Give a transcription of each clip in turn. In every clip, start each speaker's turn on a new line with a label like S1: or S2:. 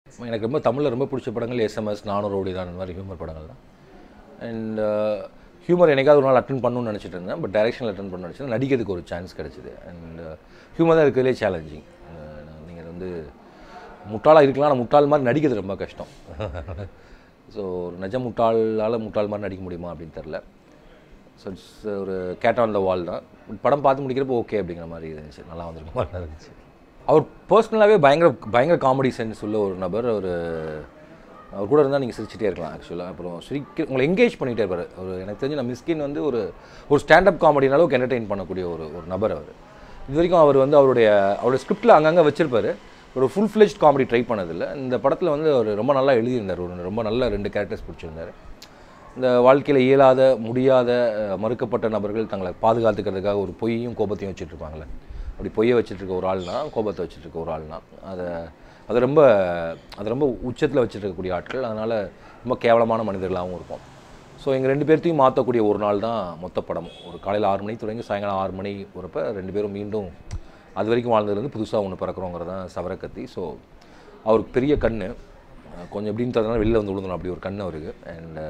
S1: எனக்கு ரொம்ப தமிழில் ரொம்ப பிடிச்ச படங்கள் எஸ்எம்எஸ் நானூறு ஓடி தான் இந்த மாதிரி ஹியூமர் படங்கள் தான் அண்ட் ஹியூமர் என்னைக்காவது ஒரு நாள் அட்டன் பண்ணணும்னு நினச்சிட்டு இருந்தேன் பட் டைரக்ஷனில் அட்டன் பண்ண நினச்சேன் நடிக்கிறதுக்கு ஒரு சான்ஸ் கிடச்சிது அண்ட் ஹியூமர் தான் இருக்கிறதுலே சேலஞ்சிங் நீங்கள் வந்து முட்டாளாக இருக்கலாம் ஆனால் முட்டாள் மாதிரி நடிக்கிறது ரொம்ப கஷ்டம் ஸோ ஒரு நிஜ முட்டாளால் முட்டாள் மாதிரி நடிக்க முடியுமா அப்படின்னு தெரில ஸோ இட்ஸ் ஒரு கேட் ஆன் த வால் தான் படம் பார்த்து முடிக்கிறப்போ ஓகே அப்படிங்கிற மாதிரி இருந்துச்சு நல்லா வந்திருக்க மாதிரி இருந்துச்சு அவர் பர்சனலாகவே பயங்கர பயங்கர காமெடி சென்ஸ் உள்ள ஒரு நபர் ஒரு அவர் கூட இருந்தால் நீங்கள் சிரிச்சிட்டே இருக்கலாம் ஆக்சுவலாக அப்புறம் சிரிக்க உங்களை எங்கேஜ் பண்ணிகிட்டே இருப்பார் ஒரு எனக்கு தெரிஞ்சு நம்ம மிஸ்கின் வந்து ஒரு ஒரு ஸ்டாண்டப் காமெடின அளவுக்கு என்டர்டெயின் பண்ணக்கூடிய ஒரு ஒரு நபர் அவர் இது வரைக்கும் அவர் வந்து அவருடைய அவருடைய ஸ்கிரிப்டில் அங்கங்கே வச்சிருப்பாரு ஒரு ஃபுல் ஃப்ளெஜ் காமெடி ட்ரை பண்ணதில்லை இந்த படத்தில் வந்து அவர் ரொம்ப நல்லா எழுதியிருந்தார் ஒரு ரொம்ப நல்ல ரெண்டு கேரக்டர்ஸ் பிடிச்சிருந்தார் இந்த வாழ்க்கையில் இயலாத முடியாத அஹ், மறுக்கப்பட்ட நபர்கள் தங்களை பாதுகாத்துக்கிறதுக்காக ஒரு பொய்யும் கோபத்தையும் வச்சுட்டு இருப்பாங்களே அப்படி பொய்யை வச்சுட்டு இருக்க ஒரு ஆள்னா கோபத்தை வச்சுட்டு இருக்க ஒரு ஆள்னா அதை அது ரொம்ப அது ரொம்ப உச்சத்தில் வச்சுட்டு இருக்கக்கூடிய ஆட்கள் அதனால் ரொம்ப கேவலமான மனிதர்களாகவும் இருக்கும் ஸோ எங்கள் ரெண்டு பேர்த்தையும் மாற்றக்கூடிய ஒரு நாள் தான் மொத்த படம் ஒரு காலையில் ஆறு மணிக்கு தொடங்கி சாயங்காலம் ஆறு மணி வரப்ப ரெண்டு பேரும் மீண்டும் அது வரைக்கும் வாழ்ந்ததுலேருந்து புதுசாக ஒன்று பிறக்கிறோங்கிறது தான் சவரக்கத்தி ஸோ அவருக்கு பெரிய கண் கொஞ்சம் எப்படின்னு தரதுனால வெளில வந்து விழுந்தணும் அப்படி ஒரு கண் அவருக்கு அண்ட்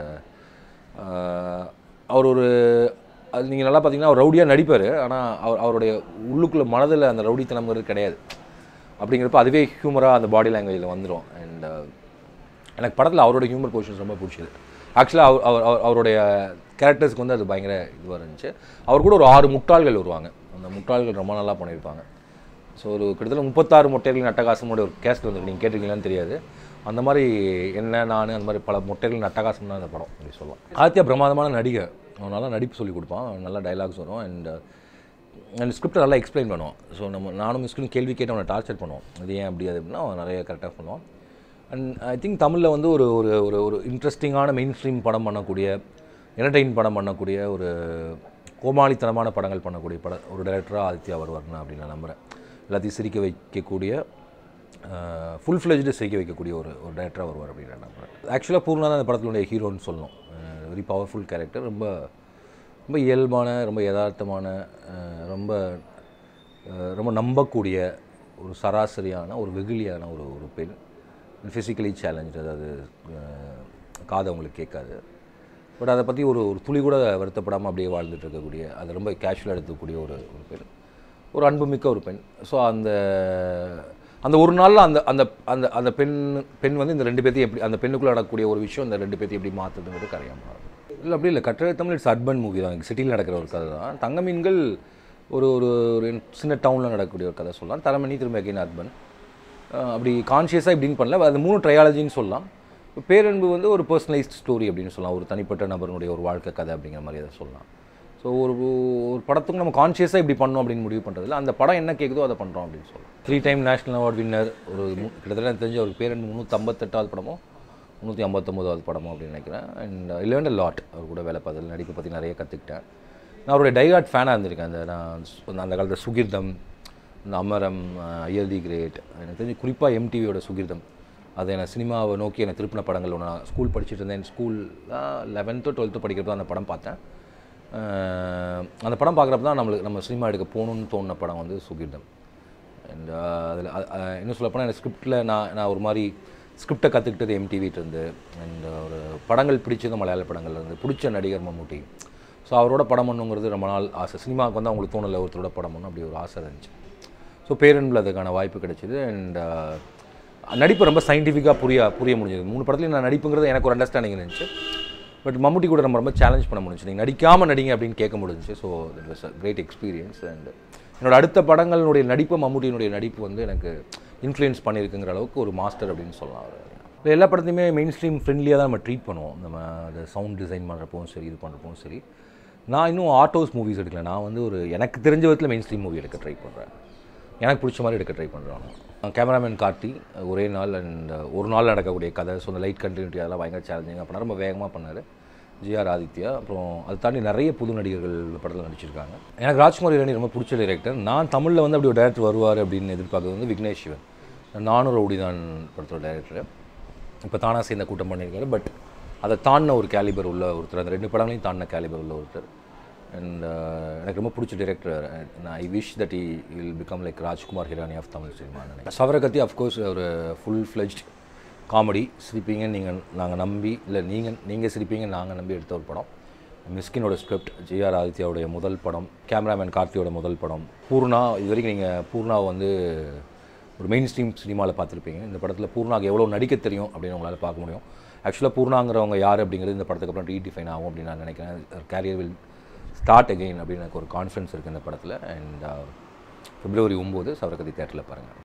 S1: அவர் ஒரு அது நீங்கள் நல்லா பார்த்தீங்கன்னா அவர் ரவுடியாக நடிப்பார் ஆனால் அவர் அவருடைய உள்ளுக்குள்ள மனதில் அந்த ரவுடித்தனம்ங்கிறது கிடையாது அப்படிங்கிறப்ப அதுவே ஹியூமராக அந்த பாடி லாங்குவேஜில் வந்துடும் அண்ட் எனக்கு படத்தில் அவரோட ஹியூமர் பொசிஷன்ஸ் ரொம்ப பிடிச்சது ஆக்சுவலாக அவர் அவர் அவர்- அவருடைய கேரக்டர்ஸ்க்கு வந்து அது பயங்கர இதுவாக இருந்துச்சு அவர் கூட ஒரு ஆறு முட்டாள்கள் வருவாங்க அந்த முட்டாள்கள் ரொம்ப நல்லா பண்ணியிருப்பாங்க ஸோ ஒரு கிட்டத்தட்ட முப்பத்தாறு மொட்டைகளின் அட்டகாசமோட ஒரு கேஸ்ட் வந்து நீங்கள் கேட்டிருக்கீங்களான்னு தெரியாது அந்த மாதிரி என்ன நான் அந்த மாதிரி பல மொட்டைகளின் அட்டகாசம் தான் அந்த படம் அப்படி சொல்லலாம் ஆதித்யா பிரமாதமான நடிகை அவன் நல்லா நடிப்பு சொல்லி கொடுப்பான் அவன் நல்லா டைலாக்ஸ் வரும் அண்ட் அந்த ஸ்கிரிப்டை நல்லா எக்ஸ்பிளைன் பண்ணுவான் ஸோ நம்ம நானும் மிஸ்கிலும் கேள்வி கேட்டு அவனை டார்ச்சர் பண்ணுவோம் அது ஏன் அப்படி அது அப்படின்னா அவன் நிறைய கரெக்டாக பண்ணுவான் அண்ட் ஐ திங்க் தமிழில் வந்து ஒரு ஒரு ஒரு ஒரு இன்ட்ரெஸ்டிங்கான மெயின் ஸ்ட்ரீம் படம் பண்ணக்கூடிய என்டர்டெயின் படம் பண்ணக்கூடிய ஒரு கோமாளித்தனமான படங்கள் பண்ணக்கூடிய பட ஒரு டைரக்டராக ஆதித்யா வருவார்னு அப்படின்னு நான் நம்புகிறேன் எல்லாத்தையும் சிரிக்க வைக்கக்கூடிய ஃபுல் ஃப்ளெஜ்டு சிரிக்க வைக்கக்கூடிய ஒரு ஒரு டைரக்டராக வருவார் அப்படின்னு நான் நம்புகிறேன் ஆக்சுவலாக பூர்ணா தான் அந்த படத்தினுடைய ஹீரோன்னு சொல்லணும் வெரி பவர்ஃபுல் கேரக்டர் ரொம்ப ரொம்ப இயல்பான ரொம்ப யதார்த்தமான அஹ், ரொம்ப அஹ், ரொம்ப நம்பக்கூடிய ஒரு சராசரியான ஒரு வெகுளியான ஒரு ஒரு பெண் ஃபிசிக்கலி சேலஞ்ச் அதாவது அஹ், காது அவங்களுக்கு கேட்காது பட் அதை பற்றி ஒரு ஒரு துளி கூட வருத்தப்படாமல் அப்படியே வாழ்ந்துட்டு இருக்கக்கூடிய அதை ரொம்ப கேஷுவலாக எடுத்துக்கக்கூடிய ஒரு ஒரு பெண் ஒரு அன்புமிக்க ஒரு பெண் ஸோ அந்த அந்த ஒரு நாளில் அந்த அந்த அந்த அந்த பெண் பெண் வந்து இந்த ரெண்டு பேர்த்தையும் எப்படி அந்த பெண்ணுக்குள்ளே நடக்கக்கூடிய ஒரு விஷயம் இந்த ரெண்டு பேர்த்தையும் எப்படி மாற்றுதுங்கிறது கரையாமல் இல்லை அப்படி இல்லை கட்டளை தமிழ் இட்ஸ் அர்பன் மூவி தான் சிட்டியில் நடக்கிற ஒரு கதை தான் தங்க மீன்கள் ஒரு ஒரு ஒரு சின்ன டவுனில் நடக்கக்கூடிய ஒரு கதை சொல்லலாம் தரமணி திரும்ப அகைன் அர்பன் அஹ் அப்படி கான்ஷியஸாக இப்படின்னு பண்ணல அது மூணு ட்ரையாலஜின்னு சொல்லலாம் இப்போ பேரன்பு வந்து ஒரு பர்சனலைஸ்ட் ஸ்டோரி அப்படின்னு சொல்லலாம் ஒரு தனிப்பட்ட நபருடைய ஒரு வாழ்க்கை கதை அப்படிங்கிற மாதிரி அதை சொல்லலாம் ஸோ ஒரு ஒரு படத்துக்கு நம்ம கான்ஷியஸாக இப்படி பண்ணோம் அப்படின்னு முடிவு பண்ணுறதுல அந்த படம் என்ன கேட்குதோ அதை பண்ணுறோம் அப்படின்னு சொல்லலாம் three time national award winner ஒரு மு- கிட்டத்தட்ட எனக்கு தெரிஞ்ச ஒரு பேரன்பு முந்நூற்றம்பத்தெட்டாவது படமோ முந்நூற்றி ஐம்பத்தொம்போதாவது படமோ அப்படின்னு நினைக்கிறேன் அண்ட் லேர்ன் லாட் அவர் கூட வேலை பார்த்ததில் நடிப்பை பற்றி நிறைய கற்றுக்கிட்டேன் நான் அவருடைய டைகாட் ஃபேனாக இருந்திருக்கேன் அந்த நான் சு- அந்த காலத்தில் சுகிர்தம் இந்த அமரம் ஐயர் தி கிரேட் எனக்கு தெரிஞ்சு குறிப்பாக எம்டிவியோட சுகிர்தம் அது என்னை சினிமாவை நோக்கி என்னை திருப்பின படங்கள் ஒன்று நான் ஸ்கூல் படிச்சுட்டு இருந்தேன் ஸ்கூல் லெவன்த்து டுவெல்த்து படிக்கிறப்ப அந்த படம் பார்த்தேன் அஹ் அந்த படம் பார்க்குறப்ப தான் நம்மளுக்கு நம்ம சினிமா எடுக்க போகணுன்னு தோணுன படம் வந்து சுகிர்தம் அண்ட் அதில் இன்னும் சொல்லப்போனால் எனக்கு ஸ்கிரிப்டில் நான் நான் ஒரு மாதிரி ஸ்கிரிப்டை கற்றுக்கிட்டது எம்டிவிட்டு இருந்து அண்ட் ஒரு படங்கள் பிடிச்சது மலையாள படங்கள்ல இருந்து பிடிச்ச நடிகர் மம்முட்டி ஸோ அவரோட படம் பண்ணுங்கிறது ரொம்ப நாள் ஆசை சினிமாவுக்கு வந்து அவங்களுக்கு தோணலை ஒருத்தரோட படம் பண்ணணும் அப்படி ஒரு ஆசை இருந்துச்சு ஸோ பேரன்பில் அதுக்கான வாய்ப்பு கிடைச்சிது அண்ட் நடிப்பு ரொம்ப சயின்டிஃபிக்காக புரிய புரிய முடிஞ்சது மூணு படத்துலையும் நான் நடிப்புங்கிறது எனக்கு ஒரு அண்டர்ஸ்டாண்டிங் இருந்துச்சு பட் மம்முட்டி கூட நம்ம ரொம்ப சேலஞ்ச் பண்ண முடிஞ்சுச்சு நீங்கள் நடிக்காமல் நடிங்க அப்படின்னு கேட்க முடிஞ்சுச்சு so that was a great experience and என்னோட அடுத்த படங்களுடைய நடிப்பு மம்முட்டியினுடைய நடிப்பு வந்து எனக்கு இன்ஃப்ளூயன்ஸ் பண்ணியிருக்குங்கிற அளவுக்கு ஒரு மாஸ்டர் அப்படின்னு சொல்லலாம் அவர் இல்லை எல்லா படத்தையுமே மெயின் ஸ்ட்ரீம் ஃப்ரெண்ட்லியாக தான் நம்ம ட்ரீட் பண்ணுவோம் நம்ம அது சவுண்ட் டிசைன் பண்ணுறப்பவும் சரி இது பண்ணுறப்பவும் சரி நான் இன்னும் ஆர்டோஸ் மூவிஸ் எடுக்கல நான் வந்து ஒரு எனக்கு தெரிஞ்ச விதத்தில் மெயின் ஸ்ட்ரீம் மூவி எடுக்க ட்ரை பண்ணுறேன் எனக்கு பிடிச்ச மாதிரி எடுக்க ட்ரை பண்ணுறோம் கேமராமேன் கார்த்தி ஒரே நாள் அண்ட் ஒரு நாள் நடக்கக்கூடிய கதை ஸோ அந்த லைட் கண்டினியூட்டி அதெல்லாம் பயங்கர சேலஞ்சிங் பண்ணார் ரொம்ப வேகமாக பண்ணார் ஜிஆர் ஆதித்யா அப்புறம் அதை தாண்டி நிறைய புது நடிகர்கள் இந்த படத்தில் நடிச்சிருக்காங்க எனக்கு ராஜ்குமார் இரணி ரொம்ப பிடிச்ச டைரக்டர் நான் தமிழில் வந்து அப்படி ஒரு டேரக்டர் வருவார் அப்படின்னு எதிர்பார்க்கறது வந்து விக்னேஷ் சிவன் நானும் ரவுடிதான் படத்தோட டைரக்டர் இப்போ தானாக சேர்ந்த கூட்டம் பண்ணியிருக்காரு பட் அதை தாண்டின ஒரு கேலிபர் உள்ள ஒருத்தர் அந்த ரெண்டு படங்களையும் தாண்டின கேலிபர் உள்ள ஒருத்தர் அண்ட் எனக்கு ரொம்ப பிடிச்ச டிரெக்டர் நான் I wish that he will become like Rajkumar Hirani of Tamil cinema நினைக்கிறேன் சவரகத்தி அஃப்கோர்ஸ் ஒரு ஃபுல் ஃப்ளெஜ்ட் காமெடி சிரிப்பீங்க நீங்கள் நாங்கள் நம்பி இல்லை நீங்கள் நீங்கள் சிரிப்பீங்க நாங்கள் நம்பி எடுத்த ஒரு படம் மிஸ்கினோட ஸ்கிரிப்ட் ஜிஆர் ஆதித்யாவுடைய முதல் படம் கேமராமேன் கார்த்தியோட முதல் படம் பூர்ணா இது வரைக்கும் நீங்கள் பூர்ணாவை வந்து ஒரு மெயின் ஸ்ட்ரீம் சினிமாவில் பார்த்துருப்பீங்க இந்த படத்தில் பூர்ணாக்கு எவ்வளோ நடிக்க தெரியும் அப்படின்னு உங்களால் பார்க்க முடியும் ஆக்சுவலாக பூர்ணாங்கிறவங்க யார் அப்படிங்கிறது இந்த படத்துக்கு அப்புறம் ரீடிஃபைன் ஆகும் அப்படின்னு நான் நினைக்கிறேன் கேரியர் வில் ஸ்டார்ட் அகெயின் அப்படின்னு எனக்கு ஒரு கான்ஃபிடன்ஸ் இருக்குது இந்த படத்தில் அண்ட் பிப்ரவரி ஒம்பது சவரகதி தேட்டரில் பாருங்கள்